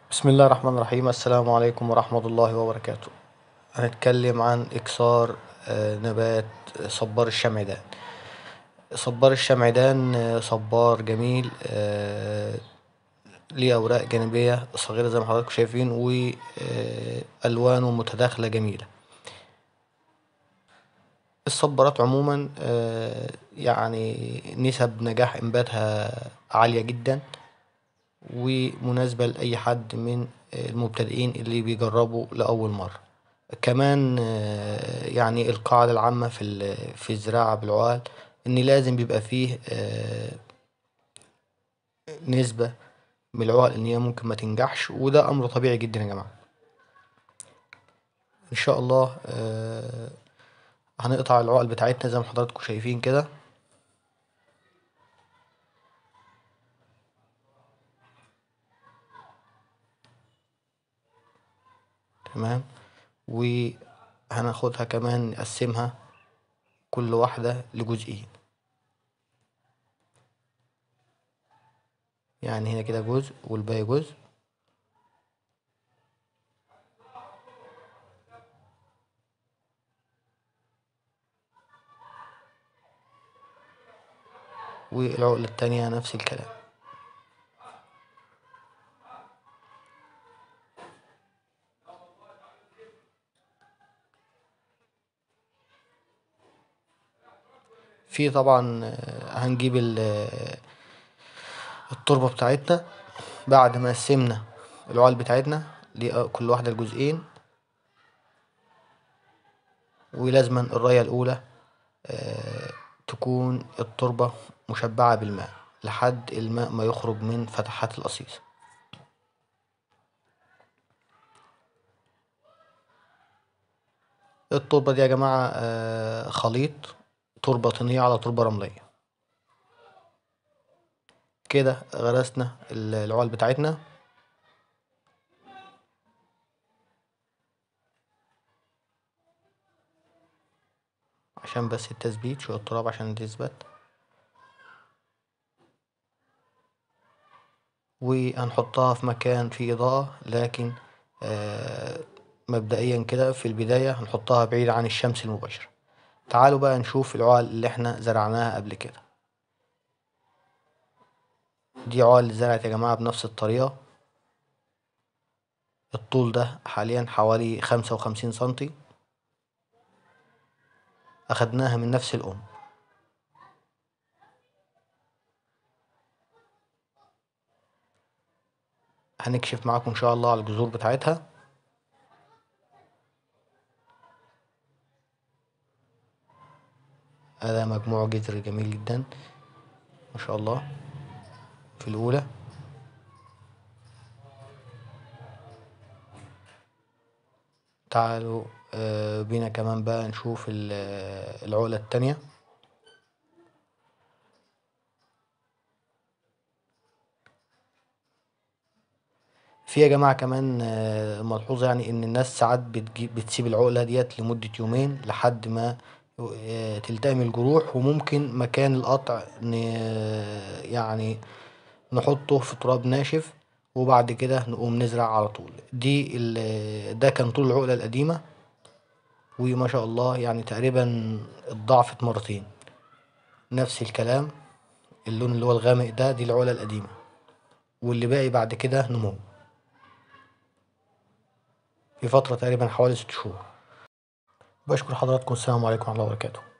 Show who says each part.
Speaker 1: بسم الله الرحمن الرحيم السلام عليكم ورحمة الله وبركاته هنتكلم عن إكثار نبات صبار الشمعدان صبار الشمعدان صبار جميل ليه أوراق جانبية صغيرة زي ما حضراتكم شايفين وألوانه متداخلة جميلة الصبارات عموما يعني نسب نجاح إنباتها عالية جدا ومناسبة لأي حد من المبتدئين اللي بيجربوا لأول مرة كمان يعني القاعدة العامة في في الزراعة بالعقال إن لازم بيبقى فيه نسبة من العقل إن هي ممكن متنجحش وده أمر طبيعي جدا يا جماعة إن شاء الله هنقطع العقل بتاعتنا زي ما حضراتكم شايفين كده تمام وهناخدها كمان نقسمها كل واحدة لجزئين يعني هنا كده جزء والباقي جزء والعقلة التانية نفس الكلام في طبعا هنجيب التربة بتاعتنا بعد ما قسمنا العقل بتاعتنا كل واحدة لجزئين ولازما الراية الأولى تكون التربة مشبعة بالماء لحد الماء ما يخرج من فتحات القصيص التربة دي يا جماعة خليط تربة طينية على تربة رملية كده غرسنا العقل بتاعتنا عشان بس التثبيت شوية تراب عشان تثبت وهنحطها في مكان فيه إضاءة لكن مبدئيا كده في البداية هنحطها بعيد عن الشمس المباشرة تعالوا بقى نشوف العقل اللي احنا زرعناها قبل كده دي عقل زرعت يا جماعة بنفس الطريقة الطول ده حاليا حوالي خمسة وخمسين سنتي أخدناها من نفس الأم هنكشف معاكم إن شاء الله على الجذور بتاعتها هذا مجموع جذر جميل جدا ما شاء الله في الأولى تعالوا بينا كمان بقى نشوف العقلة التانية في يا جماعة كمان ملحوظة يعني إن الناس ساعات بتجيب بتسيب العقلة ديت لمدة يومين لحد ما تلتئم الجروح وممكن مكان القطع يعني نحطه في تراب ناشف وبعد كده نقوم نزرع على طول دي ده كان طول العقلة القديمة وما شاء الله يعني تقريبا اتضاعفت مرتين نفس الكلام اللون اللي هو الغامق ده دي العقلة القديمة واللي باقي بعد كده نمو في فترة تقريبا حوالي ست شهور بشكر حضراتكم السلام عليكم ورحمة الله وبركاته